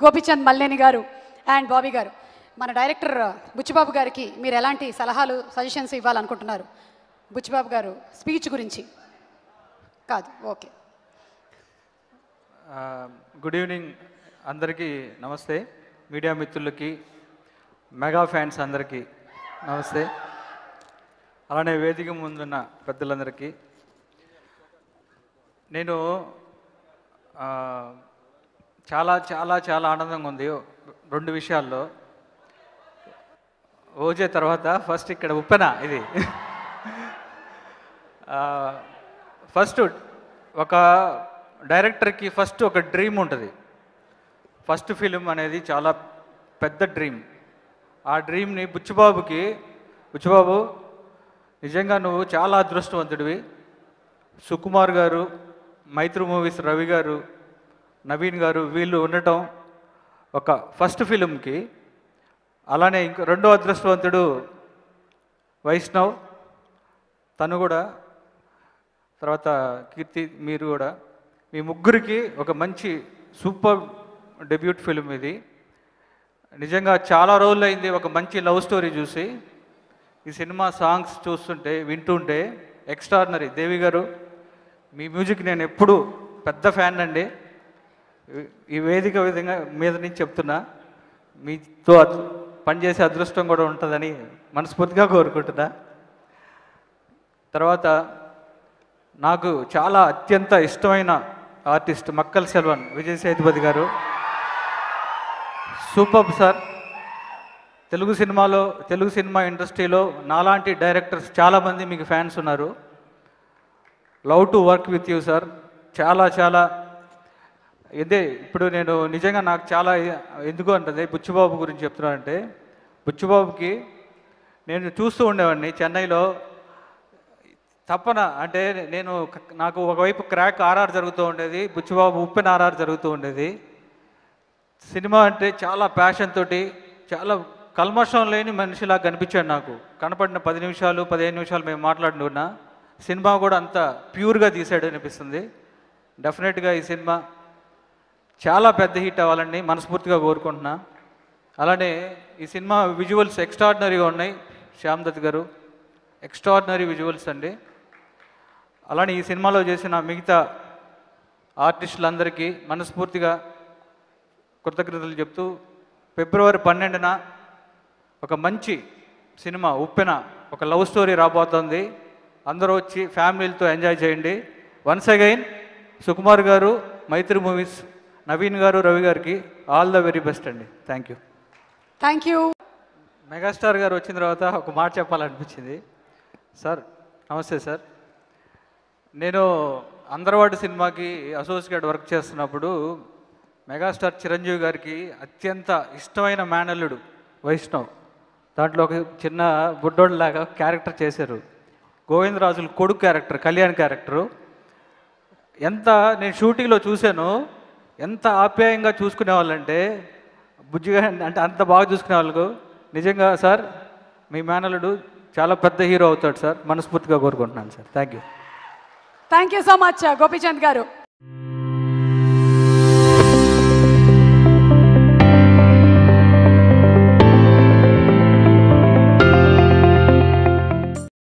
గోపిచంద్ మల్లేని గారు అండ్ బాబీ గారు మన డైరెక్టర్ బుచ్చిబాబు గారికి మీరు ఎలాంటి సలహాలు సజెషన్స్ ఇవ్వాలనుకుంటున్నారు బుచ్చిబాబు గారు స్పీచ్ గురించి కాదు ఓకే ఆ, గుడ్ ఈవినింగ్ అందరికీ నమస్తే మీడియా మిత్రులకి మెగా ఫ్యాన్స్ అందరికీ నమస్తే అలానే వేదిక ముందున్న పెద్దలందరికీ నేను ఆ, చాలా చాలా చాలా ఆనందంగా ఉంది రెండు విషయాల్లో ఓజే తర్వాత ఫస్ట్ ఇక్కడ ఉప్పెన ఇది ఫస్ట్ ఒక డైరెక్టర్కి ఫస్ట్ ఒక డ్రీమ్ ఉంటుంది ఫస్ట్ ఫిలిం అనేది చాలా పెద్ద డ్రీమ్ ఆ డ్రీమ్ని బుచ్చిబాబుకి బుచ్చిబాబు నిజంగా నువ్వు చాలా అదృష్టవంతుడివి సుకుమార్ గారు మైత్రి మూవీస్ రవి గారు నవీన్ గారు వీళ్ళు ఉండటం ఒక ఫస్ట్ ఫిలింకి అలానే ఇంకో రెండో అదృష్టవంతుడు వైష్ణవ్ తను కూడా తర్వాత కీర్తి మీరు కూడా మీ ముగ్గురికి ఒక మంచి సూపర్ డెబ్యూట్ ఫిలిం ఇది నిజంగా చాలా రోజులు అయింది ఒక మంచి లవ్ స్టోరీ చూసి ఈ సినిమా సాంగ్స్ చూస్తుంటే వింటుంటే ఎక్స్ట్రాడినరీ దేవి గారు మీ మ్యూజిక్ నేను ఎప్పుడు పెద్ద ఫ్యాన్ అండి ఈ- ఈ వేదిక విధంగా మీద నుంచి చెప్తున్నా మీతో అద్- పనిచేసే అదృష్టం కూడా ఉంటుందని మనస్ఫూర్తిగా కోరుకుంటున్నా తర్వాత నాకు చాలా అత్యంత ఇష్టమైన ఆర్టిస్ట్ మక్కల్ సెల్వన్ విజయ్ సేతుపతి గారు సూపర్ సార్ తెలుగు సినిమాలో తెలుగు సినిమా ఇండస్ట్రీలో నాలాంటి డైరెక్టర్స్ చాలామంది మీకు ఫ్యాన్స్ ఉన్నారు love to work with you sir చాలా చాలా ఇదే ఇప్పుడు నేను నిజంగా నాకు చాలా ఎందుకు అంటుంది బుచ్చిబాబు గురించి చెప్తున్నానంటే బుచ్చిబాబుకి నేను చూస్తూ ఉండేవాడిని చెన్నైలో తప్పన అంటే నేను క- నాకు ఒకవైపు క్రాక్ ఆర్ఆర్ జరుగుతూ ఉండేది బుచ్చిబాబు ఉప్పెన ఆర్ఆర్ జరుగుతూ ఉండేది సినిమా అంటే చాలా ప్యాషన్ తోటి చాలా కల్మషం లేని మనిషిలా కనిపించాడు నాకు కనపడిన పది నిమిషాలు పదిహేను నిమిషాలు మేము మాట్లాడుకున్నా సినిమా కూడా అంత ప్యూర్గా తీసాడు అనిపిస్తుంది డెఫినెట్గా ఈ సినిమా చాలా పెద్ద హిట్ అవ్వాలని మనస్ఫూర్తిగా కోరుకుంటున్నా అలానే ఈ సినిమా విజువల్స్ ఎక్స్ట్రాడినరీగా ఉన్నాయి శ్యామ్ దత్ గారు ఎక్స్ట్రాడినరీ విజువల్స్ అండి అలానే ఈ సినిమాలో చేసిన మిగతా ఆర్టిస్టులందరికీ మనస్ఫూర్తిగా కృతజ్ఞతలు చెప్తూ ఫిబ్రవరి పన్నెండున ఒక మంచి సినిమా ఉప్పెన ఒక లవ్ స్టోరీ రాబోతోంది అందరూ వచ్చి ఫ్యామిలీలతో ఎంజాయ్ చేయండి వన్స్ అగైన్ సుకుమార్ గారు మైత్రి మూవీస్ నవీన్ గారు రవి గారికి ఆల్ ద వెరీ బెస్ట్ అండి thank you thank you megastar గారు వచ్చిన తర్వాత ఒక మాట చెప్పాలనిపించింది సార్ నమస్తే సార్ నేను అందరవాడు సినిమాకి అసోసియేట్ వర్క్ చేస్తున్నప్పుడు మెగాస్టార్ చిరంజీవి గారికి అత్యంత ఇష్టమైన మేనల్లుడు వైష్ణవ్ దాంట్లో ఒక చిన్న బుడ్డోళ్ళలాగా క్యారెక్టర్ చేశారు గోవిందరాజుల కొడుకు క్యారెక్టర్ కళ్యాణ్ క్యారెక్టరు ఎంత నేను షూటింగ్లో చూశాను ఎంత ఆప్యాయంగా చూసుకునే వాళ్ళంటే బుజ్జిగా అంటే అంత బాగా చూసుకునే వాళ్ళకు నిజంగా సార్ మీ మేనలుడు చాలా పెద్ద హీరో అవుతాడు సార్ మనస్ఫూర్తిగా కోరుకుంటున్నాను sir thank you thank you so much Gopichand గారు